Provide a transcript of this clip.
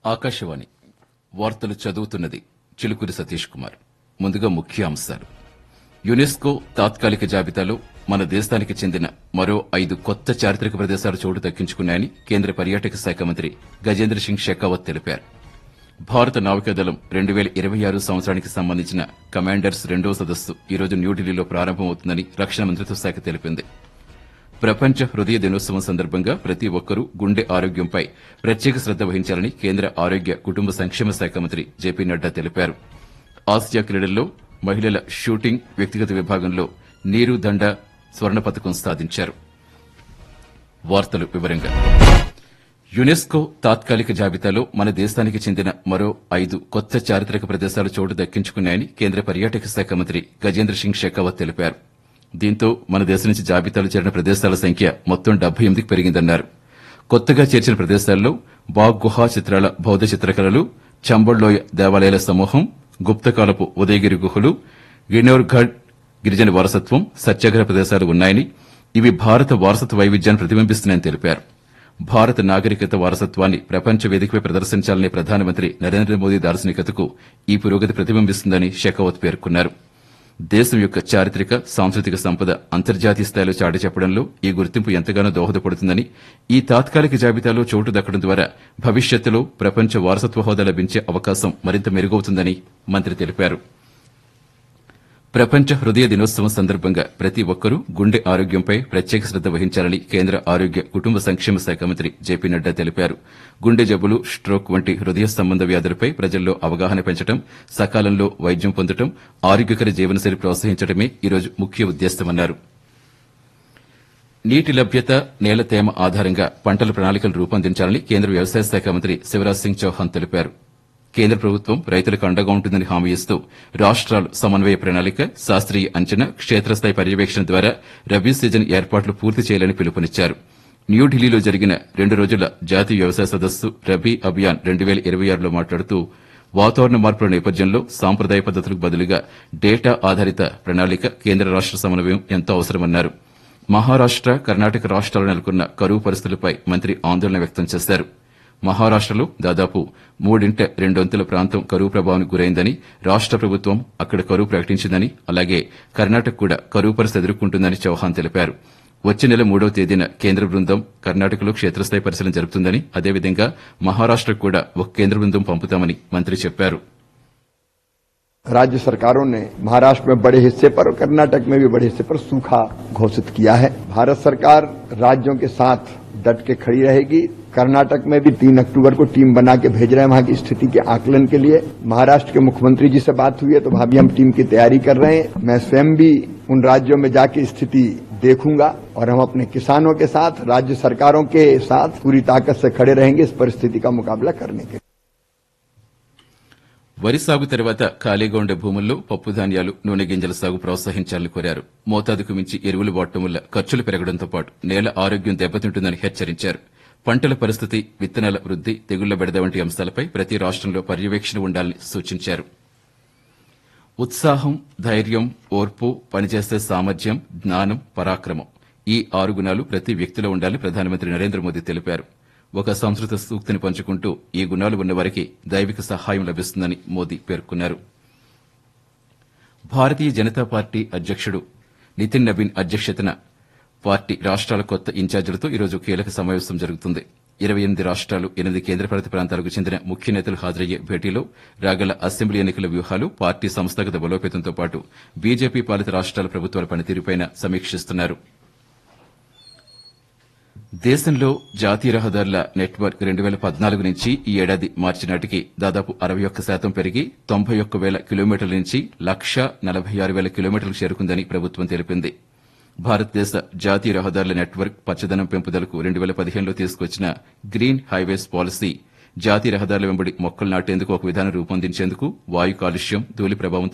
ఆకాశవాణి వార్తలు చదువుతున్నది చిలుకూరి సతీష్ కుమార్ ముందుగా ముఖ్య అంశాలు యునెస్కో తాత్కాలిక జాబితాలో మన దేశానికి చెందిన మరో ఐదు కొత్త చారిత్రక ప్రదేశాలు చోటు దక్కించుకున్నాయని కేంద్ర పర్యాటక శాఖ మంత్రి గజేంద్ర సింగ్ షెకావత్ తెలిపారు భారత నావికాదళం రెండు వేల ఇరవై ఆరు సంవత్సరానికి సంబంధించిన కమాండర్స్ రెండో సదస్సు ఈరోజు న్యూఢిల్లీలో ప్రారంభమవుతుందని రక్షణ మంత్రిత్వ శాఖ తెలిపింది ప్రపంచ హృదయ దినోత్సవం సందర్భంగా ప్రతి ఒక్కరూ గుండె ఆరోగ్యంపై ప్రత్యేక శ్రద్ద వహించాలని కేంద్ర ఆరోగ్య కుటుంబ సంక్షేమ శాఖ మంత్రి జేపీ నడ్డా తెలిపారు ఆసియా క్రీడల్లో మహిళల షూటింగ్ వ్యక్తిగత విభాగంలో నీరు దండ స్వర్ణ పతకం సాధించారు వార్తలు వివరంగా యునెస్కో తాత్కాలిక జాబితాలో మన దేశానికి చెందిన మరో ఐదు కొత్త చారిత్రక ప్రదేశాలు చోటు దక్కించుకున్నాయని కేంద్ర పర్యాటక శాఖ మంత్రి గజేంద్ర సింగ్ షెకావత్ తెలిపారు దీంతో మన దేశం నుంచి జాబితాలో చేరిన ప్రదేశాల సంఖ్య మొత్తం డెబ్బై ఎనిమిదికి పెరిగిందన్నారు కొత్తగా చేర్చిన ప్రదేశాల్లో బాగ్ గుహా చిత్రాల బౌద్ధ చిత్రకళలు చంబళ్లోయ దేవాలయాల సమూహం గుప్తకాలపు ఉదయగిరి గుహలు గిన్నోర్ఘడ్ గిరిజన వారసత్వం సత్యాగ్రహ ప్రదేశాలు ఉన్నాయని ఇవి భారత వారసత్వ వైవిధ్యాన్ని ప్రతిబింబిస్తున్నాయని తెలిపారు భారత నాగరికత వారసత్వాన్ని ప్రపంచ వేదికపై ప్రదర్శించాలనే ప్రధానమంత్రి నరేంద్ర మోదీ దార్శనికతకు ఈ పురోగతి ప్రతిబింబిస్తుందని షెకావత్ పేర్కొన్నారు దేశం యొక్క చారిత్రక సాంస్కృతిక సంపద అంతర్జాతీయ స్థాయిలో చాటి చెప్పడంలో ఈ గుర్తింపు ఎంతగానో దోహదపడుతుందని ఈ తాత్కాలిక జాబితాలో చోటు దక్కడం ద్వారా భవిష్యత్తులో ప్రపంచ వారసత్వ హోదా లభించే అవకాశం మరింత మెరుగవుతుందని మంత్రి తెలిపారు ప్రపంచ హృదయ దినోత్సవం సందర్భంగా ప్రతి ఒక్కరూ గుండె ఆరోగ్యంపై ప్రత్యేక శ్రద్ద వహించాలని కేంద్ర ఆరోగ్య కుటుంబ సంక్షేమ శాఖ మంత్రి జేపీ నడ్డా తెలిపారు గుండె జబ్బులు స్ట్రోక్ వంటి హృదయ సంబంధ వ్యాధులపై ప్రజల్లో అవగాహన పెంచడం సకాలంలో వైద్యం పొందడం ఆరోగ్యకర జీవనశైలి ప్రోత్సహించడమే ఈరోజు ముఖ్య ఉద్దేశమన్నారు నీటి లభ్యత నేల తేమ ఆధారంగా పంటల ప్రణాళికలు రూపొందించాలని కేంద్ర వ్యవసాయ శాఖ మంత్రి శివరాజ్ సింగ్ చౌహాన్ తెలిపారు కేంద్ర ప్రభుత్వం రైతులకు అండగా ఉంటుందని హామీ ఇస్తూ రాష్ట్రాలు సమన్వయ ప్రణాళిక శాస్త్రీయ అంచనా క్షేత్రస్థాయి పర్యవేక్షణ ద్వారా రబీ సీజన్ ఏర్పాట్లు పూర్తి చేయాలని పిలుపునిచ్చారు న్యూఢిల్లీలో జరిగిన రెండు రోజుల జాతీయ వ్యవసాయ సదస్సు రబీ అభియాన్ రెండు వేల ఇరవై ఆరులో మాట్లాడుతూ వాతావరణ మార్పుల నేపథ్యంలో సాంప్రదాయ పద్దతులకు బదులుగా డేటా ఆధారిత ప్రణాళిక కేంద్ర రాష్ట సమన్వయం ఎంతో అవసరమన్నారు మహారాష్ట కర్ణాటక రాష్ట్రాలు నెలకొన్న కరువు పరిస్థితులపై మంత్రి ఆందోళన వ్యక్తం చేశారు మహారాష్టలో దాదాపు మూడింట రెండొంతుల ప్రాంతం కరువు ప్రభావానికి గురైందని రాష్ట ప్రభుత్వం అక్కడ కరువు ప్రకటించిందని అలాగే కర్ణాటక కూడా కరువు పరిస్థితి ఎదుర్కొంటుందని చౌహాన్ తెలిపారు వచ్చే నెల మూడవ తేదీన కేంద్ర బృందం కర్ణాటకలో క్షేత్రస్థాయి పరిశీలన జరుపుతుందని అదేవిధంగా మహారాష్టకు కూడా ఒక కేంద్ర బృందం పంపుతామని మంత్రి చెప్పారు राज्य सरकारों ने महाराष्ट्र में बड़े हिस्से पर और कर्नाटक में भी बड़े हिस्से पर सूखा घोषित किया है भारत सरकार राज्यों के साथ डट के खड़ी रहेगी कर्नाटक में भी तीन अक्टूबर को टीम बना के भेज रहे हैं वहां की स्थिति के आकलन के लिए महाराष्ट्र के मुख्यमंत्री जी से बात हुई है तो वहां भी हम टीम की तैयारी कर रहे हैं मैं स्वयं भी उन राज्यों में जाके स्थिति देखूंगा और हम अपने किसानों के साथ राज्य सरकारों के साथ पूरी ताकत से खड़े रहेंगे इस परिस्थिति का मुकाबला करने के लिए వరి సాగు తర్వాత ఖాళీగా ఉండే భూముల్లో పప్పు ధాన్యాలు నూనె గింజల సాగు ప్రోత్సహించాలని కోరారు మోతాదుకు మించి ఎరువులు వాడటం వల్ల ఖర్చులు పెరగడంతో పాటు నేల ఆరోగ్యం దెబ్బతింటుందని హెచ్చరించారు పంటల పరిస్థితి విత్తనాల వృద్ది తెగుళ్ల బెడద వంటి అంశాలపై ప్రతి రాష్టంలో పర్యవేక్షణ ఉండాలని సూచించారు ఉత్సాహం ధైర్యం ఓర్పు పనిచేసే సామర్థ్యం జ్ఞానం పరాక్రమం ఈ ఆరు గుణాలు ప్రతి వ్యక్తిలో ఉండాలని ప్రధానమంత్రి నరేంద్ర మోదీ తెలిపారు ఒక సంస్కృత సూక్తిని పంచుకుంటూ ఈ గుణాలు ఉన్నవారికి దైవిక సహాయం లభిస్తుందని మోదీ పేర్కొన్నారు భారతీయ జనతా పార్టీ అధ్యక్షుడు నితిన్ నబీన్ అధ్యక్షతన పార్టీ రాష్ట్రాల కొత్త ఇన్ఛార్జీలతో ఈరోజు కీలక సమావేశం జరుగుతుంది ఇరవై ఎనిమిది రాష్ట్రాలు ఎనిమిది కేంద్రపాలిత ప్రాంతాలకు చెందిన ముఖ్య నేతలు హాజరయ్యే భేటీలో రాగల అసెంబ్లీ ఎన్నికల వ్యూహాలు పార్టీ సంస్థాగత బలోపేతంతో పాటు బీజేపీ పాలిత రాష్ట్రాల ప్రభుత్వాల పనితీరుపై సమీక్షిస్తున్నారు దేశంలో జాతీయ రహదారుల నెట్వర్క్ రెండు వేల పద్నాలుగు నుంచి ఈ ఏడాది మార్చి నాటికి దాదాపు అరవై ఒక్క శాతం పెరిగి తొంభై ఒక్క వేల కిలోమీటర్ల నుంచి లక్ష నలభై ఆరు వేల కిలోమీటర్లకు చేరుకుందని ప్రభుత్వం తెలిపింది భారతదేశ జాతీయ రహదారుల నెట్వర్క్ పచ్చదనం పెంపుదలకు రెండు వేల పదిహేనులో తీసుకొచ్చిన గ్రీన్ హైవేస్ పాలసీ జాతీయ రహదారుల వెంబడి మొక్కలు నాటేందుకు ఒక విధానం రూపొందించేందుకు వాయు కాలుష్యం ధూళి ప్రభావం